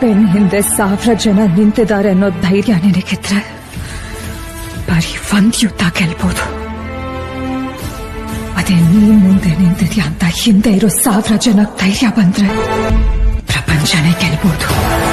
ಬೆನ್ ಹಿಂದೆ ಸಾವಿರ ಜನ ನಿಂತಿದ್ದಾರೆ ಅನ್ನೋ ಧೈರ್ಯ ನಿನಗಿದ್ರೆ ಬರೀ ಒಂದ್ ಯುದ್ಧ ಗೆಲ್ಬೋದು ಅದೇ ನೀನ್ ಮುಂದೆ ನಿಂತಿದ್ಯಾ ಅಂತ ಹಿಂದೆ ಇರೋ ಸಾವಿರ ಜನ ಧೈರ್ಯ ಬಂದ್ರೆ ಪ್ರಪಂಚನೇ ಗೆಲ್ಬೋದು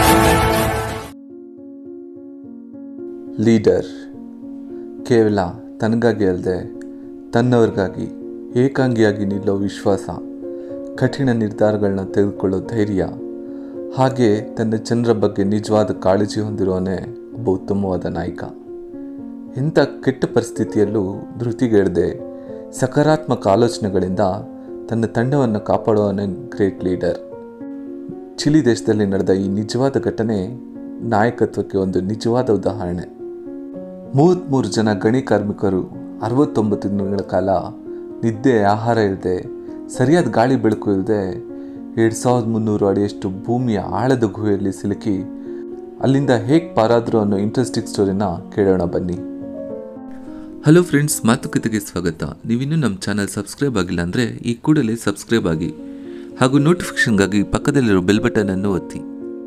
ಲೀಡರ್ ಕೇವಲ ತನಗಾಗಿ ಅಲ್ಲದೆ ತನ್ನವ್ರಿಗಾಗಿ ಏಕಾಂಗಿಯಾಗಿ ನಿಲ್ಲೋ ವಿಶ್ವಾಸ ಕಠಿಣ ನಿರ್ಧಾರಗಳನ್ನ ತೆಗೆದುಕೊಳ್ಳೋ ಧೈರ್ಯ ಹಾಗೆ ತನ್ನ ಜನರ ಬಗ್ಗೆ ನಿಜವಾದ ಕಾಳಜಿ ಹೊಂದಿರೋನೇ ಒಬ್ಬ ಉತ್ತಮವಾದ ನಾಯಕ ಇಂಥ ಕೆಟ್ಟ ಪರಿಸ್ಥಿತಿಯಲ್ಲೂ ಧೃತಿಗೆಡದೆ ಸಕಾರಾತ್ಮಕ ಆಲೋಚನೆಗಳಿಂದ ತನ್ನ ತಂಡವನ್ನು ಕಾಪಾಡುವವನೇ ಗ್ರೇಟ್ ಲೀಡರ್ ಚಿಲಿ ದೇಶದಲ್ಲಿ ನಡೆದ ಈ ನಿಜವಾದ ಘಟನೆ ನಾಯಕತ್ವಕ್ಕೆ ಒಂದು ನಿಜವಾದ ಉದಾಹರಣೆ ಮೂವತ್ತ್ಮೂರು ಜನ ಗಣಿ ಕಾರ್ಮಿಕರು ಅರವತ್ತೊಂಬತ್ತು ದಿನಗಳ ಕಾಲ ನಿದ್ದೆ ಆಹಾರ ಇಲ್ಲದೆ ಸರಿಯಾದ ಗಾಳಿ ಬೆಳಕು ಇಲ್ಲದೆ ಎರಡು ಸಾವಿರದ ಮುನ್ನೂರು ಅಡಿಯಷ್ಟು ಭೂಮಿಯ ಆಳದ ಗುಹೆಯಲ್ಲಿ ಸಿಲುಕಿ ಅಲ್ಲಿಂದ ಹೇಗೆ ಪಾರಾದ್ರು ಅನ್ನೋ ಇಂಟ್ರೆಸ್ಟಿಂಗ್ ಸ್ಟೋರಿನ ಕೇಳೋಣ ಬನ್ನಿ ಹಲೋ ಫ್ರೆಂಡ್ಸ್ ಮಾತುಕತೆಗೆ ಸ್ವಾಗತ ನೀವಿನ್ನೂ ನಮ್ಮ ಚಾನಲ್ ಸಬ್ಸ್ಕ್ರೈಬ್ ಆಗಿಲ್ಲ ಅಂದರೆ ಈ ಕೂಡಲೇ ಸಬ್ಸ್ಕ್ರೈಬ್ ಆಗಿ ಹಾಗೂ ನೋಟಿಫಿಕೇಷನ್ಗಾಗಿ ಪಕ್ಕದಲ್ಲಿರೋ ಬೆಲ್ ಬಟನ್ ಅನ್ನು ಒತ್ತಿ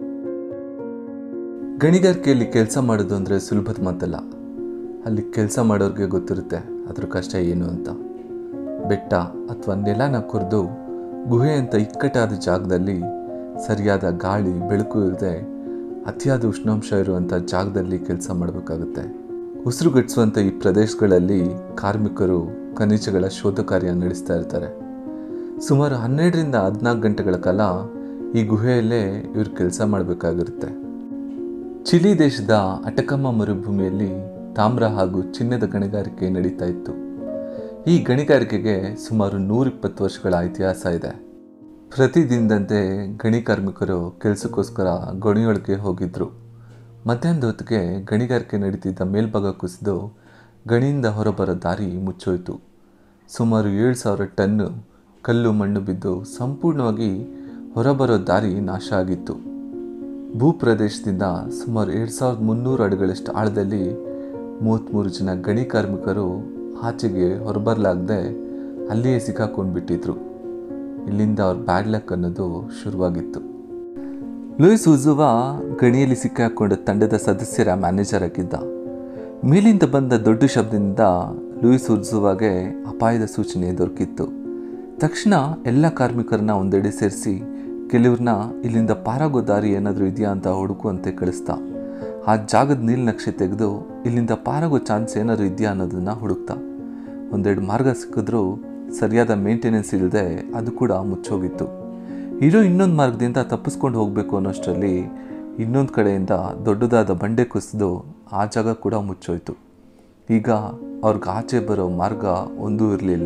ಗಣಿಗಾರಿಕೆಯಲ್ಲಿ ಕೆಲಸ ಮಾಡೋದು ಅಂದರೆ ಸುಲಭದ ಮಾತಲ್ಲ ಅಲ್ಲಿ ಕೆಲಸ ಮಾಡೋರಿಗೆ ಗೊತ್ತಿರುತ್ತೆ ಅದ್ರ ಕಷ್ಟ ಏನು ಅಂತ ಬೆಟ್ಟ ಅಥವಾ ನೆಲನ ಕೊರೆದು ಗುಹೆ ಅಂತ ಇಕ್ಕಟ್ಟಾದ ಜಾಗದಲ್ಲಿ ಸರಿಯಾದ ಗಾಳಿ ಬೆಳಕು ಇಲ್ಲದೆ ಅತಿಯಾದ ಉಷ್ಣಾಂಶ ಇರುವಂಥ ಜಾಗದಲ್ಲಿ ಕೆಲಸ ಮಾಡಬೇಕಾಗುತ್ತೆ ಉಸಿರುಗಟ್ಟಿಸುವಂಥ ಈ ಪ್ರದೇಶಗಳಲ್ಲಿ ಕಾರ್ಮಿಕರು ಖನಿಜಗಳ ಶೋಧ ಕಾರ್ಯ ನಡೆಸ್ತಾ ಇರ್ತಾರೆ ಸುಮಾರು ಹನ್ನೆರಡರಿಂದ ಹದಿನಾಲ್ಕು ಗಂಟೆಗಳ ಕಾಲ ಈ ಗುಹೆಯಲ್ಲೇ ಇವರು ಕೆಲಸ ಮಾಡಬೇಕಾಗಿರುತ್ತೆ ಚಿಲಿ ದೇಶದ ಅಟಕಮ್ಮ ಮರುಭೂಮಿಯಲ್ಲಿ ತಾಮ್ರ ಹಾಗೂ ಚಿನ್ನದ ಗಣಿಗಾರಿಕೆ ನಡೀತಾ ಇತ್ತು ಈ ಗಣಿಗಾರಿಕೆಗೆ ಸುಮಾರು ನೂರಿಪ್ಪತ್ತು ವರ್ಷಗಳ ಇತಿಹಾಸ ಇದೆ ಪ್ರತಿದಿನದಂತೆ ಗಣಿ ಕಾರ್ಮಿಕರು ಕೆಲಸಕ್ಕೋಸ್ಕರ ಗಣಿಯೊಳಗೆ ಹೋಗಿದ್ರು ಮಧ್ಯಾಹ್ನದ ಹೊತ್ತಿಗೆ ಗಣಿಗಾರಿಕೆ ನಡೀತಿದ್ದ ಮೇಲ್ಭಾಗ ಕುಸಿದು ಗಣಿಯಿಂದ ಹೊರಬರೋ ದಾರಿ ಮುಚ್ಚೋಯ್ತು ಸುಮಾರು ಏಳು ಸಾವಿರ ಟನ್ನು ಕಲ್ಲು ಮಣ್ಣು ಬಿದ್ದು ಸಂಪೂರ್ಣವಾಗಿ ಹೊರಬರೋ ದಾರಿ ನಾಶ ಆಗಿತ್ತು ಭೂಪ್ರದೇಶದಿಂದ ಸುಮಾರು ಎರಡು ಸಾವಿರದ ಮುನ್ನೂರು ಅಡಿಗಳಷ್ಟು ಆಳದಲ್ಲಿ ಮೂವತ್ತ್ಮೂರು ಜನ ಗಣಿ ಕಾರ್ಮಿಕರು ಆಚೆಗೆ ಹೊರಬರಲಾಗದೆ ಅಲ್ಲಿಯೇ ಸಿಕ್ಕಾಕೊಂಡು ಬಿಟ್ಟಿದ್ರು ಇಲ್ಲಿಂದ ಅವ್ರ ಬ್ಯಾಡ್ ಲಕ್ ಅನ್ನೋದು ಶುರುವಾಗಿತ್ತು ಲೂಯಿಸ್ ಉಜುವಾ ಗಣಿಯಲ್ಲಿ ಸಿಕ್ಕಾಕೊಂಡ ತಂಡದ ಸದಸ್ಯರ ಮ್ಯಾನೇಜರ್ ಆಗಿದ್ದ ಮೇಲಿಂದ ಬಂದ ದೊಡ್ಡ ಶಬ್ದದಿಂದ ಲೂಯಿಸ್ ಉಜುವಾಗೆ ಅಪಾಯದ ಸೂಚನೆ ದೊರಕಿತ್ತು ತಕ್ಷಣ ಎಲ್ಲ ಕಾರ್ಮಿಕರನ್ನ ಒಂದೆಡೆ ಸೇರಿಸಿ ಕೆಲವ್ರನ್ನ ಇಲ್ಲಿಂದ ಪಾರಾಗೋ ದಾರಿ ಏನಾದರೂ ಇದೆಯಾ ಅಂತ ಹುಡುಕುವಂತೆ ಕಳಿಸ್ತಾ ಆ ಜಾಗದ ನೀಲನಕ್ಷೆ ತೆಗೆದು ಇಲ್ಲಿಂದ ಪಾರಾಗೋ ಚಾನ್ಸ್ ಏನಾದರೂ ಇದೆಯಾ ಅನ್ನೋದನ್ನು ಹುಡುಕ್ತಾ ಒಂದೆರಡು ಮಾರ್ಗ ಸಿಕ್ಕಿದ್ರೂ ಸರಿಯಾದ ಮೇಂಟೆನೆನ್ಸ್ ಇಲ್ಲದೆ ಅದು ಕೂಡ ಮುಚ್ಚೋಗಿತ್ತು ಇರೋ ಇನ್ನೊಂದು ಮಾರ್ಗದಿಂದ ತಪ್ಪಿಸ್ಕೊಂಡು ಹೋಗಬೇಕು ಅನ್ನೋಷ್ಟರಲ್ಲಿ ಇನ್ನೊಂದು ಕಡೆಯಿಂದ ದೊಡ್ಡದಾದ ಬಂಡೆ ಕುಸಿದು ಆ ಜಾಗ ಕೂಡ ಮುಚ್ಚೋಯ್ತು ಈಗ ಅವ್ರಿಗೆ ಆಚೆ ಬರೋ ಮಾರ್ಗ ಒಂದೂ ಇರಲಿಲ್ಲ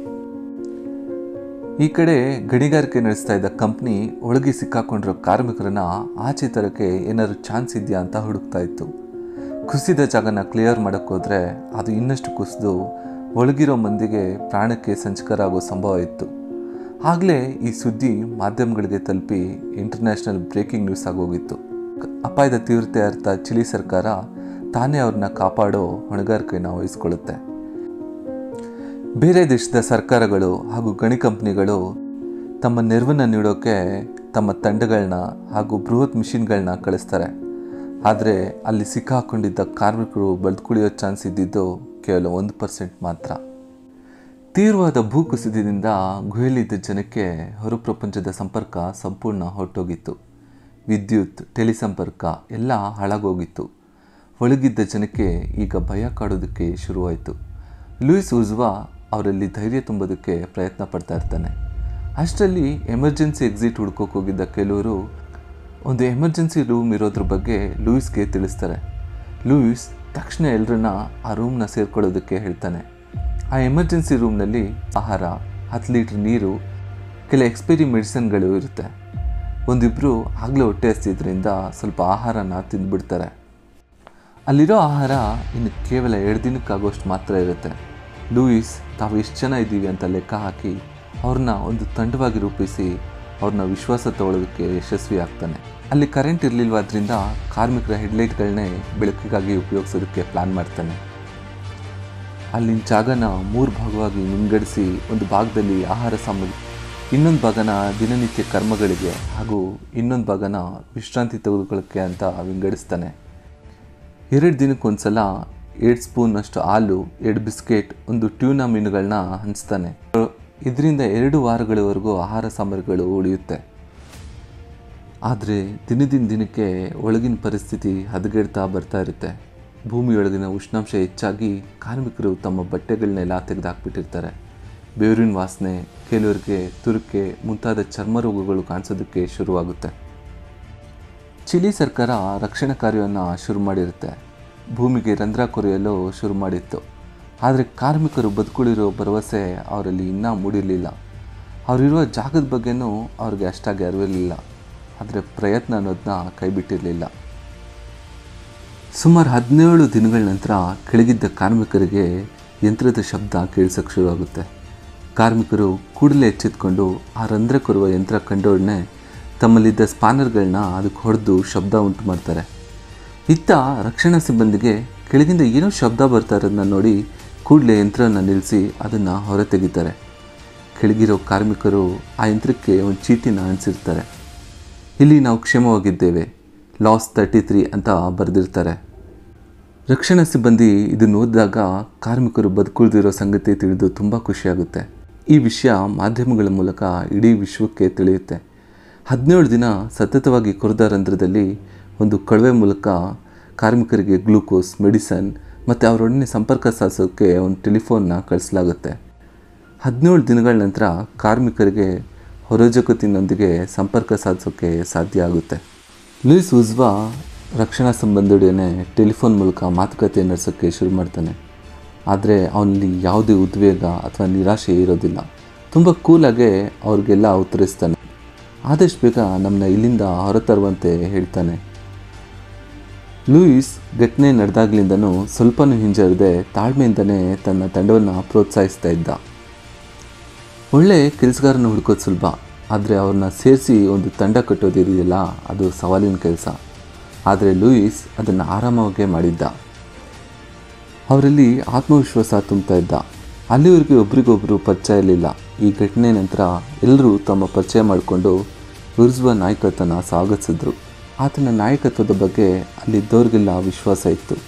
ಈ ಕಡೆ ಗಣಿಗಾರಿಕೆ ನಡೆಸ್ತಾ ಇದ್ದ ಕಂಪ್ನಿ ಒಳಗೆ ಸಿಕ್ಕಾಕೊಂಡಿರೋ ಕಾರ್ಮಿಕರನ್ನ ಆಚೆ ತರಕ್ಕೆ ಏನಾದ್ರು ಚಾನ್ಸ್ ಇದೆಯಾ ಅಂತ ಹುಡುಕ್ತಾ ಇತ್ತು ಕುಸಿದ ಜಾಗನ ಕ್ಲಿಯರ್ ಮಾಡೋಕ್ಕೆ ಹೋದರೆ ಅದು ಇನ್ನಷ್ಟು ಕುಸಿದು ಒಳಗಿರೋ ಮಂದಿಗೆ ಪ್ರಾಣಕ್ಕೆ ಸಂಚಕರ ಆಗೋ ಸಂಭವ ಇತ್ತು ಆಗಲೇ ಈ ಸುದ್ದಿ ಮಾಧ್ಯಮಗಳಿಗೆ ತಲುಪಿ ಇಂಟರ್ನ್ಯಾಷನಲ್ ಬ್ರೇಕಿಂಗ್ ನ್ಯೂಸ್ ಆಗೋಗಿತ್ತು ಅಪಾಯದ ತೀವ್ರತೆ ಅರ್ಥ ಚಿಲಿ ಸರ್ಕಾರ ತಾನೇ ಅವ್ರನ್ನ ಕಾಪಾಡೋ ಹೊಣೆಗಾರಿಕೆಯನ್ನು ವಹಿಸ್ಕೊಳ್ಳುತ್ತೆ ಬೇರೆ ದೇಶದ ಸರ್ಕಾರಗಳು ಹಾಗೂ ಗಣಿ ಕಂಪ್ನಿಗಳು ತಮ್ಮ ನೆರವನ್ನು ನೀಡೋಕ್ಕೆ ತಮ್ಮ ತಂಡಗಳನ್ನ ಹಾಗೂ ಬೃಹತ್ ಮಿಷಿನ್ಗಳನ್ನ ಕಳಿಸ್ತಾರೆ ಆದರೆ ಅಲ್ಲಿ ಸಿಕ್ಕಾಕೊಂಡಿದ್ದ ಕಾರ್ಮಿಕರು ಬದುಕುಳಿಯೋ ಚಾನ್ಸ್ ಇದ್ದಿದ್ದು ಕೇವಲ ಒಂದು ಪರ್ಸೆಂಟ್ ಮಾತ್ರ ತೀವ್ರವಾದ ಭೂಕುಸಿತದಿಂದ ಗುಹೆಯಲ್ಲಿದ್ದ ಜನಕ್ಕೆ ಹೊರಪ್ರಪಂಚದ ಸಂಪರ್ಕ ಸಂಪೂರ್ಣ ಹೊರಟೋಗಿತ್ತು ವಿದ್ಯುತ್ ಟೆಲಿಸಂಪರ್ಕ ಎಲ್ಲ ಹಾಳಾಗೋಗಿತ್ತು ಒಳಗಿದ್ದ ಜನಕ್ಕೆ ಈಗ ಭಯ ಕಾಡೋದಕ್ಕೆ ಶುರುವಾಯಿತು ಲೂಯಿಸ್ ಉಜ್ವಾ ಅವರಲ್ಲಿ ಧೈರ್ಯ ತುಂಬೋದಕ್ಕೆ ಪ್ರಯತ್ನ ಪಡ್ತಾ ಇರ್ತಾನೆ ಅಷ್ಟರಲ್ಲಿ ಎಮರ್ಜೆನ್ಸಿ ಎಕ್ಸಿಟ್ ಹುಡ್ಕೋಕೆ ಹೋಗಿದ್ದ ಕೆಲವರು ಒಂದು ಎಮರ್ಜೆನ್ಸಿ ರೂಮ್ ಇರೋದ್ರ ಬಗ್ಗೆ ಲೂಯಿಸ್ಗೆ ತಿಳಿಸ್ತಾರೆ ಲೂಯಿಸ್ ತಕ್ಷಣ ಎಲ್ಲರನ್ನ ಆ ರೂಮ್ನ ಸೇರ್ಕೊಳ್ಳೋದಕ್ಕೆ ಹೇಳ್ತಾನೆ ಆ ಎಮರ್ಜೆನ್ಸಿ ರೂಮ್ನಲ್ಲಿ ಆಹಾರ ಹತ್ತು ಲೀಟ್ರ್ ನೀರು ಕೆಲ ಎಕ್ಸ್ಪೈರಿ ಮೆಡಿಸಿನ್ಗಳು ಇರುತ್ತೆ ಒಂದಿಬ್ಬರು ಆಗಲೇ ಹೊಟ್ಟೆ ಹಸ್ತಿದ್ರಿಂದ ಸ್ವಲ್ಪ ಆಹಾರನ ತಿಂದುಬಿಡ್ತಾರೆ ಅಲ್ಲಿರೋ ಆಹಾರ ಇನ್ನು ಕೇವಲ ಎರಡು ದಿನಕ್ಕಾಗೋಷ್ಟು ಮಾತ್ರ ಇರುತ್ತೆ ಲೂಯಿಸ್ ತಾವು ಎಷ್ಟು ಜನ ಇದ್ದೀವಿ ಅಂತ ಲೆಕ್ಕ ಹಾಕಿ ಅವ್ರನ್ನ ಒಂದು ತಂಡವಾಗಿ ರೂಪಿಸಿ ಅವ್ರನ್ನ ವಿಶ್ವಾಸ ತಗೊಳ್ಳೋದಕ್ಕೆ ಯಶಸ್ವಿ ಆಗ್ತಾನೆ ಅಲ್ಲಿ ಕರೆಂಟ್ ಇರಲಿಲ್ವಾದ್ರಿಂದ ಕಾರ್ಮಿಕರ ಹೆಡ್ಲೈಟ್ಗಳನ್ನೇ ಬೆಳಕಿಗಾಗಿ ಉಪಯೋಗಿಸೋದಕ್ಕೆ ಪ್ಲ್ಯಾನ್ ಮಾಡ್ತಾನೆ ಅಲ್ಲಿನ ಜಾಗನ ಮೂರು ಭಾಗವಾಗಿ ವಿಂಗಡಿಸಿ ಒಂದು ಭಾಗದಲ್ಲಿ ಆಹಾರ ಸಾಮಗ್ರಿ ಇನ್ನೊಂದು ಭಾಗನ ದಿನನಿತ್ಯ ಕರ್ಮಗಳಿಗೆ ಹಾಗೂ ಇನ್ನೊಂದು ಭಾಗನ ವಿಶ್ರಾಂತಿ ತೆಗೆದುಕೊಳ್ಳೋಕ್ಕೆ ಅಂತ ವಿಂಗಡಿಸ್ತಾನೆ ಎರಡು ದಿನಕ್ಕೊಂದ್ಸಲ ಎರಡು ಸ್ಪೂನಷ್ಟು ಹಾಲು ಎರಡು ಬಿಸ್ಕೆಟ್ ಒಂದು ಟ್ಯೂನಾ ಮೀನುಗಳನ್ನ ಹಂಚ್ತಾನೆ ಇದರಿಂದ ಎರಡು ವಾರಗಳವರೆಗೂ ಆಹಾರ ಸಾಮಗ್ರಿಗಳು ಉಳಿಯುತ್ತೆ ಆದರೆ ದಿನದಿಂದ ದಿನಕ್ಕೆ ಒಳಗಿನ ಪರಿಸ್ಥಿತಿ ಹದಗೆಡ್ತಾ ಬರ್ತಾ ಇರುತ್ತೆ ಭೂಮಿಯೊಳಗಿನ ಉಷ್ಣಾಂಶ ಹೆಚ್ಚಾಗಿ ಕಾರ್ಮಿಕರು ತಮ್ಮ ಬಟ್ಟೆಗಳನ್ನೆಲ್ಲ ತೆಗೆದುಹಾಕ್ಬಿಟ್ಟಿರ್ತಾರೆ ಬೇರಿನ ವಾಸನೆ ಕೆಲವರಿಗೆ ತುರುಕೆ ಮುಂತಾದ ಚರ್ಮ ರೋಗಗಳು ಕಾಣಿಸೋದಕ್ಕೆ ಶುರುವಾಗುತ್ತೆ ಚಿಲಿ ಸರ್ಕಾರ ರಕ್ಷಣಾ ಕಾರ್ಯವನ್ನು ಶುರು ಮಾಡಿರುತ್ತೆ ಭೂಮಿಗೆ ರಂಧ್ರ ಕೊರೆಯಲು ಶುರು ಮಾಡಿತ್ತು ಆದರೆ ಕಾರ್ಮಿಕರು ಬದುಕುಳಿರೋ ಭರವಸೆ ಅವರಲ್ಲಿ ಇನ್ನೂ ಮೂಡಿರಲಿಲ್ಲ ಅವರಿರುವ ಜಾಗದ ಬಗ್ಗೆನೂ ಅವ್ರಿಗೆ ಅಷ್ಟಾಗಿ ಅರಿವಿರಲಿಲ್ಲ ಆದರೆ ಪ್ರಯತ್ನ ಅನ್ನೋದನ್ನ ಕೈಬಿಟ್ಟಿರಲಿಲ್ಲ ಸುಮಾರು ಹದಿನೇಳು ದಿನಗಳ ನಂತರ ಕೆಳಗಿದ್ದ ಕಾರ್ಮಿಕರಿಗೆ ಯಂತ್ರದ ಶಬ್ದ ಕೇಳಿಸೋಕ್ಕೆ ಶುರುವಾಗುತ್ತೆ ಕಾರ್ಮಿಕರು ಕೂಡಲೇ ಎಚ್ಚೆತ್ಕೊಂಡು ಆ ರಂಧ್ರ ಕೊರುವ ಯಂತ್ರ ಕಂಡೋಡನೆ ತಮ್ಮಲ್ಲಿದ್ದ ಸ್ಪಾನರ್ಗಳನ್ನ ಅದಕ್ಕೆ ಹೊಡೆದು ಶಬ್ದ ಉಂಟು ಮಾಡ್ತಾರೆ ಇತ್ತ ರಕ್ಷಣಾ ಸಿಬ್ಬಂದಿಗೆ ಕೆಳಗಿಂದ ಏನೋ ಶಬ್ದ ಬರ್ತಾ ಇರೋದನ್ನ ನೋಡಿ ಕೂಡಲೇ ಯಂತ್ರನ ನಿಲ್ಲಿಸಿ ಅದನ್ನು ಹೊರ ತೆಗಿತಾರೆ ಕೆಳಗಿರೋ ಕಾರ್ಮಿಕರು ಆ ಯಂತ್ರಕ್ಕೆ ಒಂದು ಚೀಟಿನ ಅಂಟಿಸಿರ್ತಾರೆ ಇಲ್ಲಿ ನಾವು ಕ್ಷೇಮವಾಗಿದ್ದೇವೆ ಲಾಸ್ ತರ್ಟಿ ತ್ರೀ ಅಂತ ಬರೆದಿರ್ತಾರೆ ರಕ್ಷಣಾ ಸಿಬ್ಬಂದಿ ಇದನ್ನು ಓದಿದಾಗ ಕಾರ್ಮಿಕರು ಬದುಕುಳಿದಿರೋ ಸಂಗತಿ ತಿಳಿದು ತುಂಬ ಖುಷಿಯಾಗುತ್ತೆ ಈ ವಿಷಯ ಮಾಧ್ಯಮಗಳ ಮೂಲಕ ಇಡೀ ವಿಶ್ವಕ್ಕೆ ತಿಳಿಯುತ್ತೆ ಹದಿನೇಳು ದಿನ ಸತತವಾಗಿ ಕೊರೆದ ರಂಧ್ರದಲ್ಲಿ ಒಂದು ಕಳುವೆ ಮೂಲಕ ಕಾರ್ಮಿಕರಿಗೆ ಗ್ಲೂಕೋಸ್ ಮೆಡಿಸನ್ ಮತ್ತು ಅವರೊಡನೆ ಸಂಪರ್ಕ ಸಾಧಿಸೋಕ್ಕೆ ಒಂದು ಟೆಲಿಫೋನ್ನ ಕಳಿಸಲಾಗುತ್ತೆ ಹದಿನೇಳು ದಿನಗಳ ನಂತರ ಕಾರ್ಮಿಕರಿಗೆ ಹೊರಜಗತ್ತಿನೊಂದಿಗೆ ಸಂಪರ್ಕ ಸಾಧಿಸೋಕ್ಕೆ ಸಾಧ್ಯ ಆಗುತ್ತೆ ಲೂಯಿಸ್ ಉಜ್ವಾ ರಕ್ಷಣಾ ಸಂಬಂಧಿಯೊಡನೆ ಟೆಲಿಫೋನ್ ಮೂಲಕ ಮಾತುಕತೆ ನಡೆಸೋಕ್ಕೆ ಶುರು ಮಾಡ್ತಾನೆ ಆದರೆ ಅವನಲ್ಲಿ ಯಾವುದೇ ಉದ್ವೇಗ ಅಥವಾ ನಿರಾಶೆ ಇರೋದಿಲ್ಲ ತುಂಬ ಕೂಲಾಗೆ ಅವ್ರಿಗೆಲ್ಲ ಉತ್ತರಿಸ್ತಾನೆ ಆದಷ್ಟು ಬೇಗ ನಮ್ಮನ್ನ ಇಲ್ಲಿಂದ ಹೊರತರುವಂತೆ ಹೇಳ್ತಾನೆ ಲೂಯಿಸ್ ಘಟನೆ ನಡೆದಾಗ್ಲಿಂದನೂ ಸ್ವಲ್ಪನೂ ಹಿಂಜರಿದೆ ತಾಳ್ಮೆಯಿಂದನೇ ತನ್ನ ತಂಡವನ್ನು ಪ್ರೋತ್ಸಾಹಿಸ್ತಾ ಇದ್ದ ಒಳ್ಳೆ ಕೆಲಸಗಾರನ ಹುಡುಕೋದು ಸುಲಭ ಆದರೆ ಅವ್ರನ್ನ ಸೇರಿಸಿ ಒಂದು ತಂಡ ಕಟ್ಟೋದಿದೆಯಲ್ಲ ಅದು ಸವಾಲಿನ ಕೆಲಸ ಆದರೆ ಲೂಯಿಸ್ ಅದನ್ನು ಆರಾಮವಾಗಿ ಮಾಡಿದ್ದ ಅವರಲ್ಲಿ ಆತ್ಮವಿಶ್ವಾಸ ತುಂಬ್ತಾ ಇದ್ದ ಅಲ್ಲಿವರೆಗೆ ಒಬ್ರಿಗೊಬ್ಬರು ಪರಿಚಯ ಇರಲಿಲ್ಲ ಈ ಘಟನೆ ನಂತರ ಎಲ್ಲರೂ ತಮ್ಮ ಪರಿಚಯ ಮಾಡಿಕೊಂಡು ಉರ್ಜ್ವ ನಾಯಕತ್ವನ ಸ್ವಾಗತಿಸಿದ್ರು ಆತನ ನಾಯಕತ್ವದ ಬಗ್ಗೆ ಅಲ್ಲಿದ್ದವ್ರಿಗೆಲ್ಲ ವಿಶ್ವಾಸ ಇತ್ತು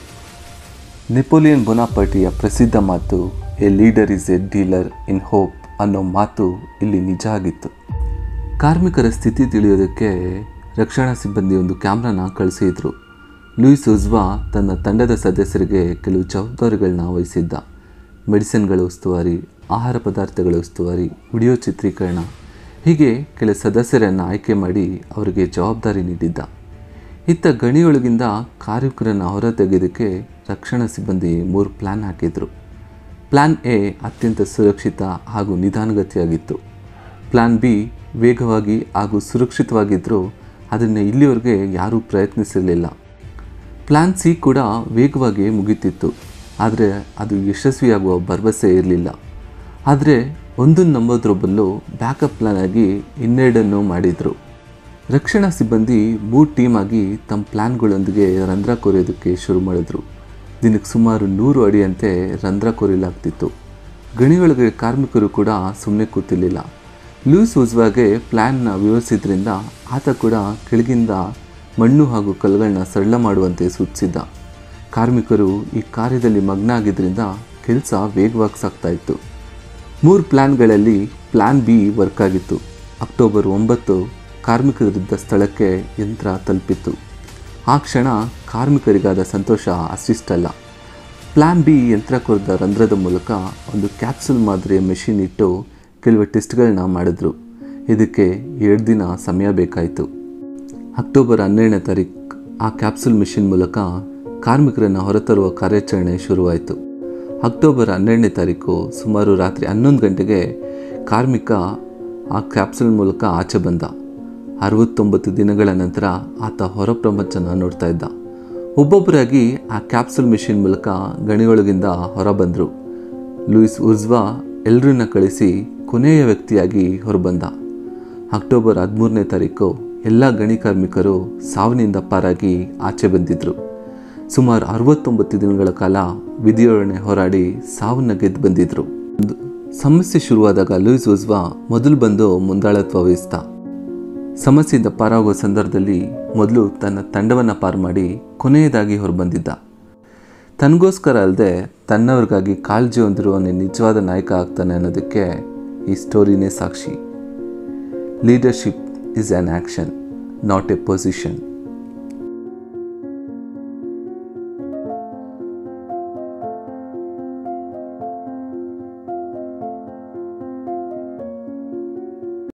ನೆಪೋಲಿಯನ್ ಬೊನಾಪರ್ಟಿಯ ಪ್ರಸಿದ್ಧ ಮಾತು a leader is a dealer in hope ಅನ್ನೋ ಮಾತು ಇಲ್ಲಿ ನಿಜ ಆಗಿತ್ತು ಕಾರ್ಮಿಕರ ಸ್ಥಿತಿ ತಿಳಿಯೋದಕ್ಕೆ ರಕ್ಷಣಾ ಸಿಬ್ಬಂದಿ ಒಂದು ಕ್ಯಾಮ್ರಾನ ಕಳಿಸಿದ್ರು ಲೂಯಿಸ್ ಉಜ್ವಾ ತನ್ನ ತಂಡದ ಸದಸ್ಯರಿಗೆ ಕೆಲವು ಜವಾಬ್ದಾರಿಗಳನ್ನ ವಹಿಸಿದ್ದ ಮೆಡಿಸಿನ್ಗಳ ಉಸ್ತುವಾರಿ ಆಹಾರ ಪದಾರ್ಥಗಳ ಉಸ್ತುವಾರಿ ವಿಡಿಯೋ ಚಿತ್ರೀಕರಣ ಹೀಗೆ ಕೆಲ ಸದಸ್ಯರನ್ನು ಆಯ್ಕೆ ಮಾಡಿ ಅವರಿಗೆ ಜವಾಬ್ದಾರಿ ನೀಡಿದ್ದ ಇತ್ತ ಗಣಿಯೊಳಗಿಂದ ಕಾರ್ಮಿಕರನ್ನು ಹೊರತೆಗೆಯೋದಕ್ಕೆ ರಕ್ಷಣಾ ಸಿಬ್ಬಂದಿ ಮೂರು ಪ್ಲ್ಯಾನ್ ಹಾಕಿದ್ರು ಪ್ಲ್ಯಾನ್ ಎ ಅತ್ಯಂತ ಸುರಕ್ಷಿತ ಹಾಗೂ ನಿಧಾನಗತಿಯಾಗಿತ್ತು ಪ್ಲ್ಯಾನ್ ಬಿ ವೇಗವಾಗಿ ಹಾಗೂ ಸುರಕ್ಷಿತವಾಗಿದ್ದರೂ ಅದನ್ನು ಇಲ್ಲಿವರೆಗೆ ಯಾರೂ ಪ್ರಯತ್ನಿಸಿರಲಿಲ್ಲ ಪ್ಲ್ಯಾನ್ ಸಿ ಕೂಡ ವೇಗವಾಗಿ ಮುಗಿತಿತ್ತು ಆದರೆ ಅದು ಯಶಸ್ವಿಯಾಗುವ ಭರವಸೆ ಇರಲಿಲ್ಲ ಆದರೆ ಒಂದನ್ನು ನಂಬೋದ್ರ ಬದಲು ಬ್ಯಾಕಪ್ ಪ್ಲಾನ್ ಆಗಿ ಇನ್ನೆರಡನ್ನು ಮಾಡಿದರು ರಕ್ಷಣಾ ಸಿಬ್ಬಂದಿ ಮೂರು ಟೀಮ್ ಆಗಿ ತಮ್ಮ ಪ್ಲ್ಯಾನ್ಗಳೊಂದಿಗೆ ರಂಧ್ರ ಕೊರೆಯೋದಕ್ಕೆ ಶುರು ಮಾಡಿದ್ರು ದಿನಕ್ಕೆ ಸುಮಾರು ನೂರು ಅಡಿಯಂತೆ ರಂಧ್ರ ಕೊರೆಯಲಾಗ್ತಿತ್ತು ಗಣಿಯೊಳಗೆ ಕಾರ್ಮಿಕರು ಕೂಡ ಸುಮ್ಮನೆ ಕೂತಿರ್ಲಿಲ್ಲ ಲೂಯಿಸ್ ಉಜ್ವಾಗೆ ಪ್ಲ್ಯಾನ್ನ ವಿವರಿಸಿದ್ರಿಂದ ಆತ ಕೂಡ ಕೆಳಗಿಂದ ಮಣ್ಣು ಹಾಗೂ ಕಲ್ಲುಗಳನ್ನ ಸರಳ ಮಾಡುವಂತೆ ಸೂಚಿಸಿದ್ದ ಕಾರ್ಮಿಕರು ಈ ಕಾರ್ಯದಲ್ಲಿ ಮಗ್ನ ಆಗಿದ್ದರಿಂದ ಕೆಲಸ ವೇಗವಾಗಿ ಸಾಗ್ತಾ ಇತ್ತು ಮೂರು ಪ್ಲ್ಯಾನ್ಗಳಲ್ಲಿ ಪ್ಲ್ಯಾನ್ ಬಿ ವರ್ಕ್ ಆಗಿತ್ತು ಅಕ್ಟೋಬರ್ ಒಂಬತ್ತು ಕಾರ್ಮಿಕರಿದ್ದ ಸ್ಥಳಕ್ಕೆ ಯಂತ್ರ ತಲುಪಿತ್ತು ಆ ಕ್ಷಣ ಕಾರ್ಮಿಕರಿಗಾದ ಸಂತೋಷ ಅಷ್ಟಿಷ್ಟಲ್ಲ ಪ್ಲ್ಯಾನ್ ಬಿ ಯಂತ್ರ ಕೊರೆದ ರಂಧ್ರದ ಮೂಲಕ ಒಂದು ಕ್ಯಾಪ್ಸುಲ್ ಮಾದರಿಯ ಮೆಷಿನ್ ಇಟ್ಟು ಕೆಲವು ಟೆಸ್ಟ್ಗಳನ್ನ ಮಾಡಿದ್ರು ಇದಕ್ಕೆ ಎರಡು ದಿನ ಸಮಯ ಬೇಕಾಯಿತು ಅಕ್ಟೋಬರ್ ಹನ್ನೆರಡನೇ ತಾರೀಕು ಆ ಕ್ಯಾಪ್ಸುಲ್ ಮಿಷಿನ್ ಮೂಲಕ ಕಾರ್ಮಿಕರನ್ನು ಹೊರತರುವ ಕಾರ್ಯಾಚರಣೆ ಶುರುವಾಯಿತು ಅಕ್ಟೋಬರ್ ಹನ್ನೆರಡನೇ ತಾರೀಕು ಸುಮಾರು ರಾತ್ರಿ ಹನ್ನೊಂದು ಗಂಟೆಗೆ ಕಾರ್ಮಿಕ ಆ ಕ್ಯಾಪ್ಸುಲ್ ಮೂಲಕ ಆಚೆ ಬಂದ ಅರವತ್ತೊಂಬತ್ತು ದಿನಗಳ ನಂತರ ಆತ ಹೊರ ಪ್ರಪಂಚನ ನೋಡ್ತಾ ಇದ್ದ ಒಬ್ಬೊಬ್ಬರಾಗಿ ಆ ಕ್ಯಾಪ್ಸುಲ್ ಮಿಷಿನ್ ಮೂಲಕ ಗಣಿಯೊಳಗಿಂದ ಹೊರ ಬಂದರು ಲೂಯಿಸ್ ಉರ್ಜ್ವಾ ಎಲ್ಲರನ್ನ ಕಳಿಸಿ ಕೊನೆಯ ವ್ಯಕ್ತಿಯಾಗಿ ಹೊರಬಂದ ಅಕ್ಟೋಬರ್ ಹದಿಮೂರನೇ ತಾರೀಕು ಎಲ್ಲ ಗಣಿ ಕಾರ್ಮಿಕರು ಸಾವಿನಿಂದ ಪಾರಾಗಿ ಆಚೆ ಬಂದಿದ್ದರು ಸುಮಾರು ಅರವತ್ತೊಂಬತ್ತು ದಿನಗಳ ಕಾಲ ವಿಧಿಯೊಡನೆ ಹೋರಾಡಿ ಸಾವನ್ನ ಗೆದ್ದು ಬಂದಿದ್ದರು ಒಂದು ಸಮಸ್ಯೆ ಶುರುವಾದಾಗ ಲೂಯಿಸ್ ಒಜ್ವಾ ಮೊದಲು ಬಂದು ಮುಂದಾಳತ್ವ ವಹಿಸ್ದ ಸಮಸ್ಯೆಯಿಂದ ಪಾರಾಗುವ ಸಂದರ್ಭದಲ್ಲಿ ಮೊದಲು ತನ್ನ ತಂಡವನ್ನು ಪಾರು ಮಾಡಿ ಕೊನೆಯದಾಗಿ ಹೊರಬಂದಿದ್ದ ತನಗೋಸ್ಕರ ಅಲ್ಲದೆ ತನ್ನವ್ರಿಗಾಗಿ ಕಾಳಜಿ ಹೊಂದಿರುವವನೇ ನಿಜವಾದ ನಾಯಕ ಆಗ್ತಾನೆ ಅನ್ನೋದಕ್ಕೆ ಈ ಸ್ಟೋರಿನೇ ಸಾಕ್ಷಿ leadership is an action not a position